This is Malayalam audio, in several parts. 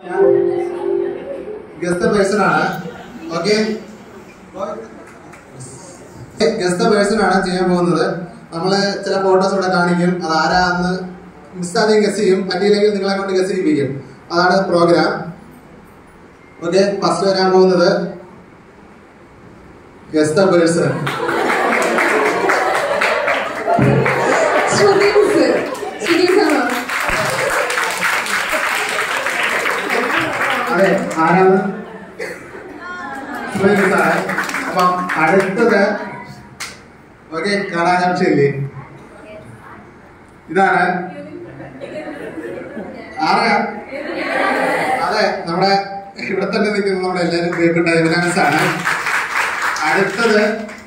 ഗസ്റ്റ് പേഴ്സൺ ആണ് ഓക്കെ ഗസ്റ്റ് പേഴ്സൺ ആണ് ചെയ്യാൻ പോകുന്നത് നമ്മള് ചില ഫോട്ടോസ് ഇവിടെ കാണിക്കും അത് ആരാന്ന് മിസ്സാദ്യം ഗസ് ചെയ്യും പറ്റിയില്ലെങ്കിൽ നിങ്ങളെ കൊണ്ട് ഗസ് ചെയ്യിപ്പിക്കും അതാണ് പ്രോഗ്രാം ഓക്കെ ഫസ്റ്റ് വരാൻ പോകുന്നത് ഗസ്റ്റ് പേഴ്സൺ ശ്രുതിസ് ശ്രുതിസാണോ അതെ ആരാണ് സുരേഷ് സാറേ അപ്പം അടുത്തത് ഓക്കെ കാണാകാംക്ഷയില്ലേ ഇതാണ് ആരാ അതെ നമ്മുടെ ഇവിടെ തന്നെ നിൽക്കുന്ന നമ്മുടെ എല്ലാവരും പ്രിയപ്പെട്ട എവിനാൻസ് ആണ് അടുത്തത്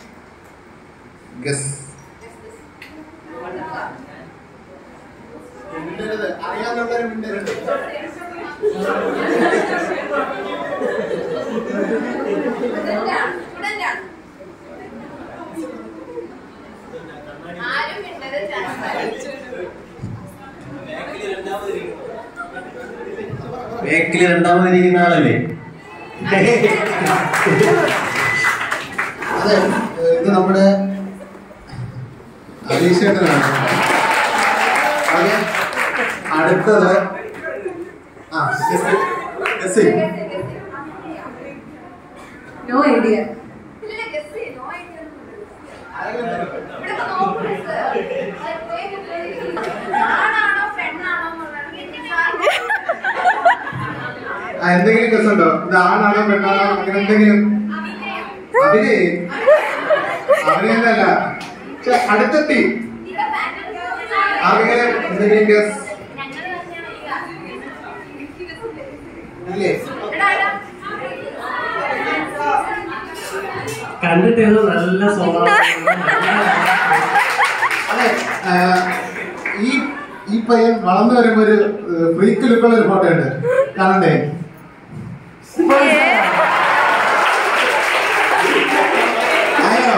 ഗസ് അറിയാവുന്നവരും മിണ്ടരുത്. ആരും മിണ്ടരുത് ചാൻസ് ബേക്കിൽ രണ്ടാമതിരിക്കുന്ന ആളല്ലേ അതെ ഇത് നമ്മുടെ അലീഷേട്ടനാണ് ഓക്കെ അടുത്തത് ആ ജെസ്സി. ജെസ്സി. നോ ഐഡിയ ഇല്ല ഗസ് ചെയ്യ് നോ ഐഡിയ ഇവിടെ നോക്കൂ ആണാണോ പെണ്ണാണോ ആ, എന്തെങ്കിലും ഗസ് ഉണ്ടോ ഇത് ആണാണോ പെണ്ണാണോ അങ്ങനെ എന്തെങ്കിലും അഭിനയം അഭിനയല്ല പക്ഷെ അടുത്തെത്തി ആർക്കെങ്കിലും എന്തെങ്കിലും ഗസ് ഇല്ലേ കണ്ടിട്ട് ഏതോ നല്ല സ്വഭാവം അതെ ആ, ഈ ഈ പയ്യൻ വളർന്നു വരുമ്പോ ഒരു ഫ്രീക്ക് ലുക്കുള്ള ഒരു ഫോട്ടോ ഉണ്ട് കാണണ്ടേ ആയോ?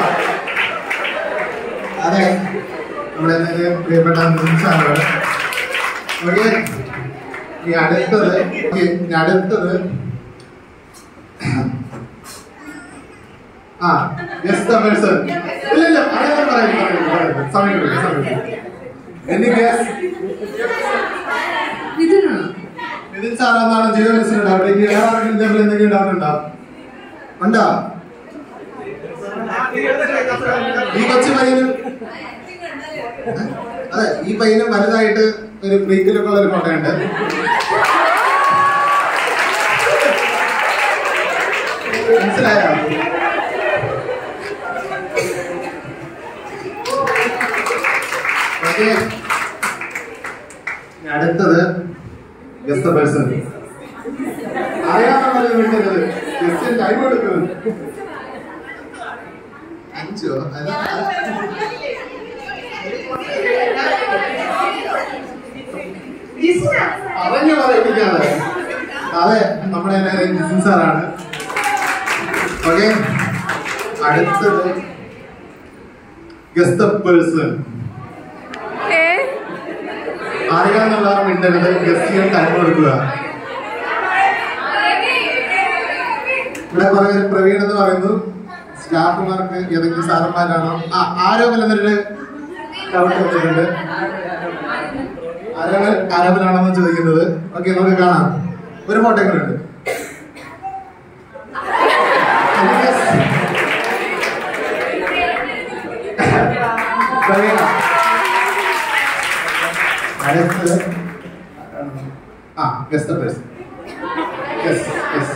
അതെ നമ്മുടെ എന്തെങ്കിലും പ്രിയപ്പെട്ട നിമിഷമാണ് ഓക്കെ ഈ അടുത്തത് okay, ഇനി അടുത്തത് ആ യെസ് പേഴ്സൺ ഇല്ല ഇല്ല പറയാതെ പറയാം പറയാം സമയം കൊടുക്കും സമയം കൊടുക്കും എനി ഗ്യാസ് മിഥുനാണോ നിതിൻ സാറാന്നാണ് ജിയോ മനസ്സിലുണ്ട് അവിടേക്ക് വേറെ ആരെങ്കിലും ഇതേപോലെ എന്തെങ്കിലും ഡൗട്ട് ഉണ്ടോ ഉണ്ടോ ഈ കൊച്ചു പയ്യനും അതെ ഈ പയ്യനും വലുതായിട്ട് ഒരു ഫ്രീക്കിലൊക്കെ ഉള്ള ഒരു ഫോട്ടോയുണ്ട് മനസ്സിലായോ ഓക്കെ അടുത്തത് ഗസ്റ്റ് പേഴ്സൺ അറിയാമെന്നത് വിട്ടത് ഗസ്റ്റ് ടൈം കൊടുക്കുന്നത് അഞ്ചോ അത് പറഞ്ഞു പറയിപ്പിക്കാതെ അതെ നമ്മുടെ എല്ലാവരും ജിസിൻ സാറാണ് ഓക്കെ അടുത്തത് ഗസ്റ്റ് പേഴ്സൺ അറിയാമെന്നുള്ളവർ മിണ്ടരുത് ഗസ്റ്റ് ചെയ്യാൻ ടൈം കൊടുക്കുക ഇവിടെ കുറെ പേര് പ്രവീൺ എന്ന് പറയുന്നു സ്റ്റാഫുമാർക്ക് ഏതെങ്കിലും സാറന്മാരാണോ ആ ആരോപണം എന്നൊരു ഡൗട്ട് വന്നിട്ടുണ്ട് ആരോപൻ ആരോപനാണെന്ന് ചോദിക്കുന്നത് ഓക്കെ നമുക്ക് കാണാം ഒരു ഫോട്ടോ കൂടെ ഉണ്ട് പ്രവീണ അടുത്തത് ആ ഗസ്റ്റ് പേഴ്സൺ യെസ് യെസ്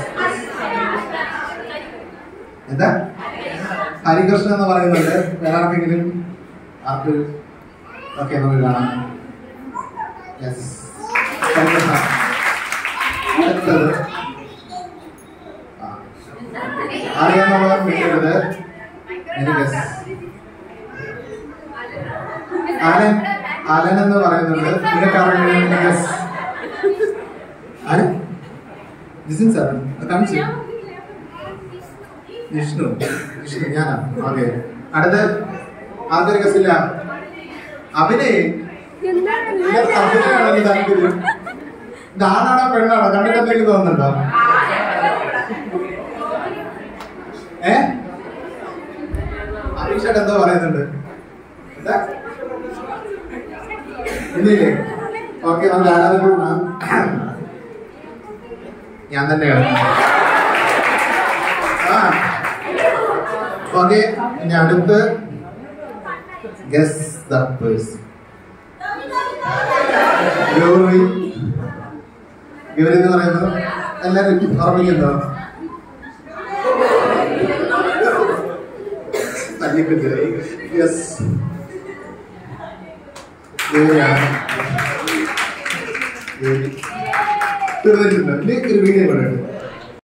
എന്താ ഹരികൃഷ്ണൻ എന്ന് പറയുന്നുണ്ട് വേറെ ആർക്കെങ്കിലും ആർക്ക് ഓക്കെ നമുക്ക് കാണാം യെസ് ഹരികൃഷ്ണ അടുത്തത് ആ. അറിയാവുന്നവർ വിട്ടരുത് എനിക്ക് ഗസ് ആലൻ ആലൻ എന്ന് പറയുന്നുണ്ട് നിങ്ങൾക്ക് ആരെങ്കിലും ഗസ് ആര് ജിസിൻ സാർ കാണിച്ചു വിഷ്ണു വിഷ്ണു ഞാനാ ഓക്കെ അടുത്ത ആദ്യ ഗസില്ല അഭിനയ് നിങ്ങൾക്ക് അഭിനയാണെങ്കിൽ താല്പര്യം ഇത് ആണാണോ പെണ്ണാണോ കണ്ടിട്ട് എന്തെങ്കിലും തോന്നുന്നുണ്ടോ ഏ അരീഷേട്ട് എന്തോ പറയുന്നുണ്ട് എന്താ ഇന്നില്ലേ ഓക്കെ നമുക്ക് ആരാധന ഞാൻ തന്നെയാണ് ആ ഓക്കെ ഇനി അടുത്ത് guess the person Gauri Gauri എന്ന് പറയുന്നത് എല്ലാവരും ഓർമ്മിക്കുന്നോ യെസ് ഗൗരിയാണ് ഗൗരി തീർന്നിട്ടുണ്ട് ഇനി ഒരു വീഡിയോ കൂടെ ഉണ്ട്